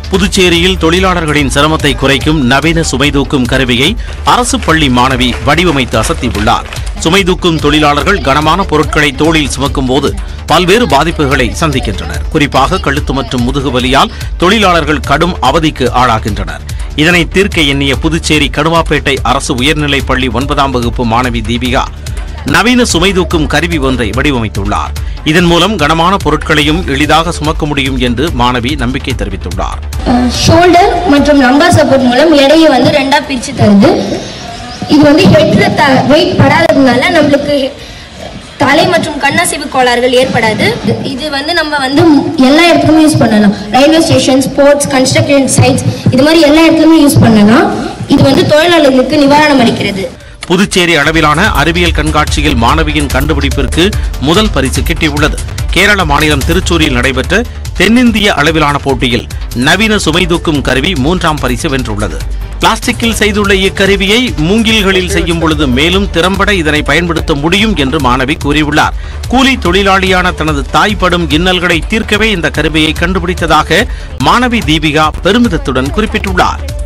புதுச்சேரியில் தொழிலாளர்களின் சிரமத்தை குறைக்கும் நவீன சுமை தூக்கும் கருவியை அரசு பள்ளி மாணவி வடிவமைத்து அசத்தியுள்ளார் சுமை தூக்கும் தொழிலாளர்கள் கனமான பொருட்களை தோளில் சுமக்கும் போது பல்வேறு பாதிப்புகளை சந்திக்கின்றனர் குறிப்பாக கழுத்து மற்றும் முதுகு வலியால் தொழிலாளர்கள் கடும் அவதிக்கு ஆளாகின்றனர் இதனை தீர்க்க எண்ணிய புதுச்சேரி கடுவாப்பேட்டை அரசு உயர்நிலைப் பள்ளி ஒன்பதாம் வகுப்பு மாணவி தீபிகா நவீன சுமை தூக்கும் கருவி ஒன்றை வடிவமைத்துள்ளார் இதன் மூலம் கனமான பொருட்களையும் எளிதாக சுமக்க முடியும் என்று மாணவி நம்பிக்கை தெரிவித்துள்ளார் ஷோல்டர் மற்றும் லம்பர் சப்போர்ட் மூலம் எடையை வந்து ரெண்டா பிரிச்சு தருது இது வந்து ஹெட்ல த வெயிட் படாததுனால நம்மளுக்கு தலை மற்றும் கண்ணசைவு கோளாறுகள் ஏற்படாது இது வந்து நம்ம வந்து எல்லா இடத்துக்குமே யூஸ் பண்ணலாம் railway station sports construction sites இது மாதிரி எல்லா இடத்துலையுமே யூஸ் பண்ணலாம் இது வந்து தொழிலாளர்களுக்கு நிவாரணம் அளிக்கிறது புதுச்சேரி அளவிலான அறிவியல் கண்காட்சியில் மாணவியின் கண்டுபிடிப்பிற்கு முதல் பரிசு கிட்டியுள்ளது கேரள மாநிலம் திருச்சூரில் நடைபெற்ற தென்னிந்திய அளவிலான போட்டியில் நவீன சுமை தூக்கும் கருவி மூன்றாம் பரிசு வென்றுள்ளது பிளாஸ்டிக்கில் செய்துள்ள இக்கருவியை மூங்கில்களில் செய்யும் பொழுது மேலும் திறம்பட இதனை பயன்படுத்த முடியும் என்று மாணவி கூறியுள்ளார் கூலி தொழிலாளியான தனது தாய் படும் இன்னல்களை தீர்க்கவே இந்த கருவியை கண்டுபிடித்ததாக மாணவி தீபிகா பெருமிதத்துடன் குறிப்பிட்டுள்ளார்